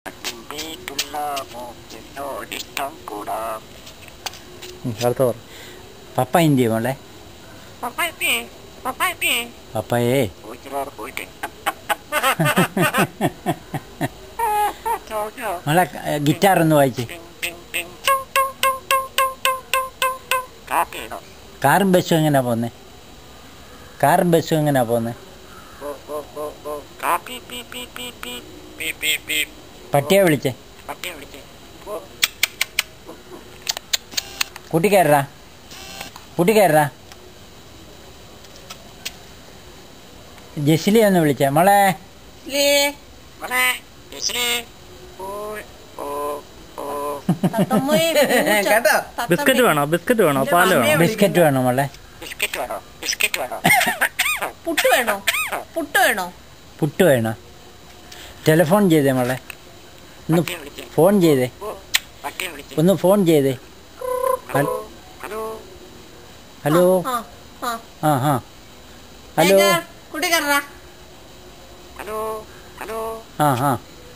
എന്നോടിഷ്ടം കൂടാ ഉം, അടുത്ത പറ പപ്പ എന്തിയെ മോളെ പപ്പായപ്പേ പപ്പായപ്പേ പപ്പയേ പോയിട്ടാറ് പോയിട്ട് ചോദിച്ചോ മോളെ ഗിറ്റാർ ഒന്ന് വായിച്ച് ടിങ് ടിങ് ടിങ് കാക്കയിടോ കാറും ബസ്സും എങ്ങനെയാ പോന്നെ കാറും ബസ്സും എങ്ങനെയാ പോന്നെ ഓ ഓ ഓ ഓ കാപ്പി പി പി പി പി പി പി പി പട്ടിയെ വിളിച്ചേ പട്ടിയെ വിളിച്ച് ഓ കൂട്ടി കയറാ കൂട്ടി കയറാ ജെസിലി ഒന്ന് വിളിച്ചേ മോളെ ലേ മോനെ ജയശ്രീ ഓ ഓ ഓ തത്തമ്മയെ പൂച്ച. കേട്ടോ തത്തമ്മേ. ബിസ്ക്കറ്റ് വേണോ ബിസ്ക്കറ്റ് വേണോ പാല് വേണോ ബിസ്ക്കറ്റ് വേണോ മോളെ ബിസ്ക്കറ്റ് വേണോ ബിസ്ക്കറ്റ് വേണോ പുട്ട് വേണോ പുട്ട് വേണോ പുട്ട് വേണോ ടെലിഫോൺ ചെയ്തേ മോളെ ഒന്ന് പട്ടിയെ വിളിച്ച് ഫോൺ ചെയ്തേ ഓ പട്ടിയെ വിളിച്ച് ഒന്ന് ഫോൺ ചെയ്തേ ഹലോ ഹലോ ഹലോ ആ ആ ആ ആ ഹലോ ഏക്കാ, കുട്ടി കയറാ ഹലോ ഹലോ ആ ആ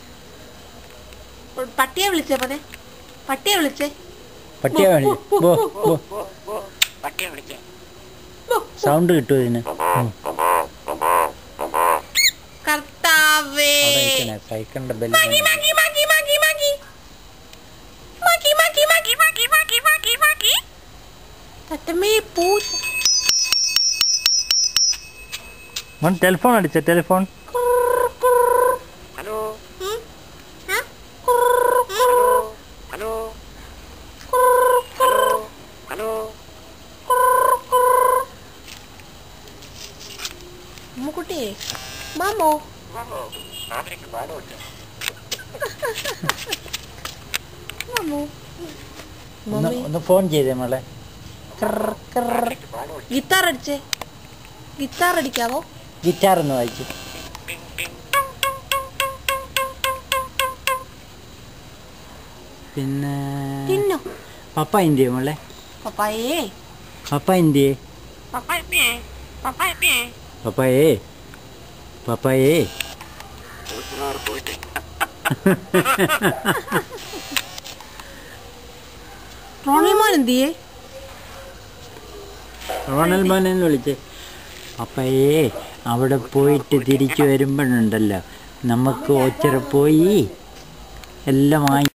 പട്ടിയെ വിളിച്ചേ മോനെ പട്ടിയെ വിളിച്ചേ പട്ടിയെ വിളി ബോ ബോ ഓ ഓ പട്ടിയെ വിളിച്ച് സൗണ്ട് കിട്ടുമോ ഇതിന് ഉം. കർത്താവേ അവിടെ ഇരിക്കണേ സൈക്കിളിന്റെ bell Maggie Maggie Maggie Maggie Maggie Maggie Maggie Maggie Maggie Maggie Maggie Maggie തത്തമ്മേ പൂച്ച മോൻ ടെലിഫോൺ അടിച്ച ടെലിഫോൺ ഹലോ ഉം? ആ? ഹലോ ഹലോ ഹലോ ഹലോ അമ്മുക്കുട്ടിയെ മാമോ മാമോ മാമിക്ക് പാടുണ്ട് മാമോ ഒന്ന് മമ്മി ഒന്ന് ഫോൺ ചെയ്തേ മോളെ മാമിക്ക് പാടുണ്ട് ഗിത്താർ അടിച്ചേ ഗിത്താർ അടിക്കാവോ ഗിറ്റാർ ഒന്ന് വായിച്ചു ടിങ് ടിങ് പിന്നെ തിന്നോ പപ്പ എന്തിയെ മോളെ പപ്പായേ പപ്പ എന്തിയെ പപ്പായപ്പേ പപ്പായപ്പേ പപ്പായേ പപ്പായേ പോയിട്ടാറ് പോയിട്ട് റോണിമോൻ എന്തിയേ റോണൽ മോനെന്ന് വിളിച്ച് പപ്പയേ അവിടെ പോയിട്ട് തിരിച്ചു വരുമ്പോഴുണ്ടല്ലോ നമുക്ക് ഓച്ചിറ പോയി എല്ലാം വാങ്ങി